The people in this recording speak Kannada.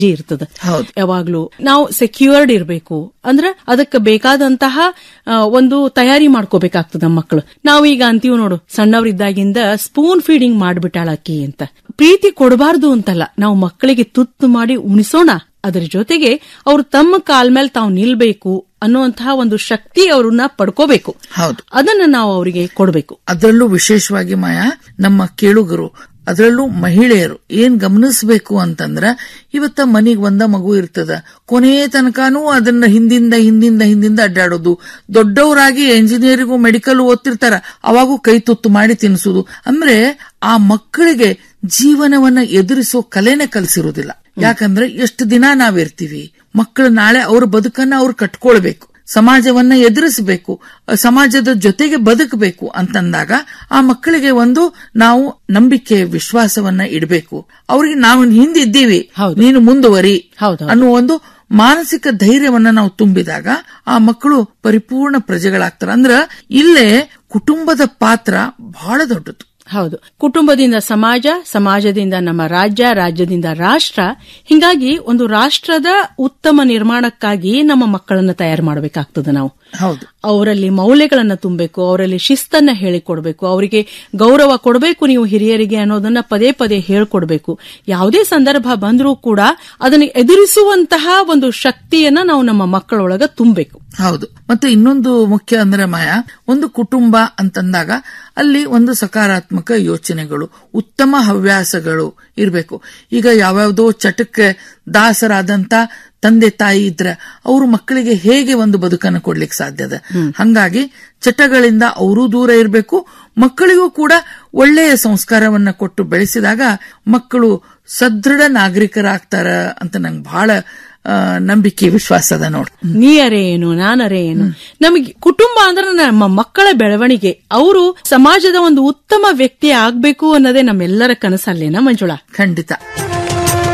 ಇರ್ತದ ಹೌದು. ಯಾವಾಗ್ಲೂ ನಾವು ಸೆಕ್ಯೂರ್ಡ್ ಇರಬೇಕು ಅಂದ್ರೆ ಅದಕ್ಕೆ ಬೇಕಾದಂತಹ ಆ, ಒಂದು ತಯಾರಿ ಮಾಡ್ಕೋಬೇಕಾಗ್ತದ ಮಕ್ಕಳು ನಾವು ಈಗ ಅಂತೀವಿ ನೋಡು ಸಣ್ಣವರಿದ್ದಾಗಿಂದ ಸ್ಪೂನ್ ಫೀಡಿಂಗ್ ಮಾಡ್ಬಿಟ್ಟಾಳ ಅಕ್ಕಿ ಅಂತ ಪ್ರೀತಿ ಕೊಡಬಾರ್ದು ಅಂತಲ್ಲ ನಾವು ಮಕ್ಕಳಿಗೆ ತುತ್ತು ಮಾಡಿ ಉಣಿಸೋಣ ಅದರ ಜೊತೆಗೆ ಅವ್ರು ತಮ್ಮ ಕಾಲ್ ಮೇಲೆ ತಾವು ನಿಲ್ಬೇಕು ಅನ್ನುವಂತಹ ಒಂದು ಶಕ್ತಿ ಅವ್ರನ್ನ ಪಡ್ಕೋಬೇಕು ಹೌದು ಅದನ್ನ ನಾವು ಅವರಿಗೆ ಕೊಡಬೇಕು ಅದರಲ್ಲೂ ವಿಶೇಷವಾಗಿ ಮಾಯಾ ನಮ್ಮ ಕೇಳುಗರು ಅದರಲ್ಲೂ ಮಹಿಳೆಯರು ಏನ್ ಗಮನಿಸಬೇಕು ಅಂತಂದ್ರ ಇವತ್ತ ಮನಿಗ್ ಒಂದ ಮಗು ಇರ್ತದ ಕೊನೆಯ ತನಕನೂ ಅದನ್ನ ಹಿಂದಿಂದ ಹಿಂದಿಂದ ಹಿಂದಿಂದ ಅಡ್ಡಾಡೋದು ದೊಡ್ಡವರಾಗಿ ಎಂಜಿನಿಯರಿಂಗು ಮೆಡಿಕಲ್ ಓದ್ತಿರ್ತಾರ ಅವಾಗೂ ಕೈ ತುತ್ತು ಮಾಡಿ ತಿನ್ಸುದು ಅಂದ್ರೆ ಆ ಮಕ್ಕಳಿಗೆ ಜೀವನವನ್ನ ಎದುರಿಸೋ ಕಲೆನೆ ಕಲಿಸಿರುವುದಿಲ್ಲ ಯಾಕಂದ್ರೆ ಎಷ್ಟು ದಿನ ನಾವಿರ್ತೀವಿ ಮಕ್ಕಳು ನಾಳೆ ಅವ್ರ ಬದುಕನ್ನ ಅವ್ರು ಕಟ್ಕೊಳ್ಬೇಕು ಸಮಾಜವನ್ನ ಎದುರಿಸಬೇಕು ಸಮಾಜದ ಜೊತೆಗೆ ಬದುಕಬೇಕು ಅಂತಂದಾಗ ಆ ಮಕ್ಕಳಿಗೆ ಒಂದು ನಾವು ನಂಬಿಕೆ ವಿಶ್ವಾಸವನ್ನ ಇಡಬೇಕು ಅವ್ರಿಗೆ ನಾವು ಹಿಂದಿದ್ದೀವಿ ಹೌದು. ನೀನು ಮುಂದುವರಿ ಹೌದು. ಅನ್ನುವ ಒಂದು ಮಾನಸಿಕ ಧೈರ್ಯವನ್ನ ನಾವು ತುಂಬಿದಾಗ ಆ ಮಕ್ಕಳು ಪರಿಪೂರ್ಣ ಪ್ರಜೆಗಳಾಗ್ತಾರೆ ಅಂದ್ರ ಇಲ್ಲೇ ಕುಟುಂಬದ ಪಾತ್ರ ಬಹಳ ದೊಡ್ಡದು ಹೌದು ಕುಟುಂಬದಿಂದ ಸಮಾಜ ಸಮಾಜದಿಂದ ನಮ್ಮ ರಾಜ್ಯ ರಾಜ್ಯದಿಂದ ರಾಷ್ಟ್ರ ಹಿಂಗಾಗಿ ಒಂದು ರಾಷ್ಟ್ರದ ಉತ್ತಮ ನಿರ್ಮಾಣಕ್ಕಾಗಿ ನಮ್ಮ ಮಕ್ಕಳನ್ನ ತಯಾರು ಮಾಡಬೇಕಾಗ್ತದೆ ನಾವು ಹೌದು ಅವರಲ್ಲಿ ಮೌಲ್ಯಗಳನ್ನ ತುಂಬಬೇಕು ಅವರಲ್ಲಿ ಶಿಸ್ತನ್ನ ಹೇಳಿಕೊಡ್ಬೇಕು ಅವರಿಗೆ ಗೌರವ ಕೊಡಬೇಕು ನೀವು ಹಿರಿಯರಿಗೆ ಅನ್ನೋದನ್ನ ಪದೇ ಪದೇ ಹೇಳ್ಕೊಡ್ಬೇಕು ಯಾವುದೇ ಸಂದರ್ಭ ಬಂದರೂ ಕೂಡ ಅದನ್ನು ಎದುರಿಸುವಂತಹ ಒಂದು ಶಕ್ತಿಯನ್ನ ನಾವು ನಮ್ಮ ಮಕ್ಕಳೊಳಗ ತುಂಬಬೇಕು ಹೌದು ಮತ್ತೆ ಇನ್ನೊಂದು ಮುಖ್ಯ ಅಂದ್ರೆ ಮಾಯಾ ಒಂದು ಕುಟುಂಬ ಅಂತಂದಾಗ ಅಲ್ಲಿ ಒಂದು ಸಕಾರಾತ್ಮಕ ಯೋಚನೆಗಳು ಉತ್ತಮ ಹವ್ಯಾಸಗಳು ಇರಬೇಕು ಈಗ ಯಾವ್ಯಾವ್ದೋ ಚಟಕ್ಕೆ ದಾಸರಾದಂತ ತಂದೆ ತಾಯಿ ಇದ್ರೆ ಅವ್ರ ಮಕ್ಕಳಿಗೆ ಹೇಗೆ ಒಂದು ಬದುಕನ್ನು ಕೊಡ್ಲಿಕ್ಕೆ ಸಾಧ್ಯದ ಹಂಗಾಗಿ ಚಟಗಳಿಂದ ಅವರೂ ದೂರ ಇರಬೇಕು ಮಕ್ಕಳಿಗೂ ಕೂಡ ಒಳ್ಳೆಯ ಸಂಸ್ಕಾರವನ್ನ ಕೊಟ್ಟು ಬೆಳೆಸಿದಾಗ ಮಕ್ಕಳು ಸದೃಢ ನಾಗರಿಕರಾಗ್ತಾರ ಅಂತ ನಂಗೆ ಬಹಳ ಆ, ನಂಬಿಕೆ ವಿಶ್ವಾಸ ಅದ ನೋಡ್ ನೀಯರೇ ಏನು ನಾನರೇ ಏನು ನಮಗೆ ಕುಟುಂಬ ಅಂದ್ರೆ ನಮ್ಮ ಮಕ್ಕಳ ಬೆಳವಣಿಗೆ ಅವರು ಸಮಾಜದ ಒಂದು ಉತ್ತಮ ವ್ಯಕ್ತಿ ಆಗ್ಬೇಕು ಅನ್ನೋದೇ ನಮ್ಮೆಲ್ಲರ ಕನಸಲ್ಲೇನಾ ಮಂಜುಳಾ ಖಂಡಿತ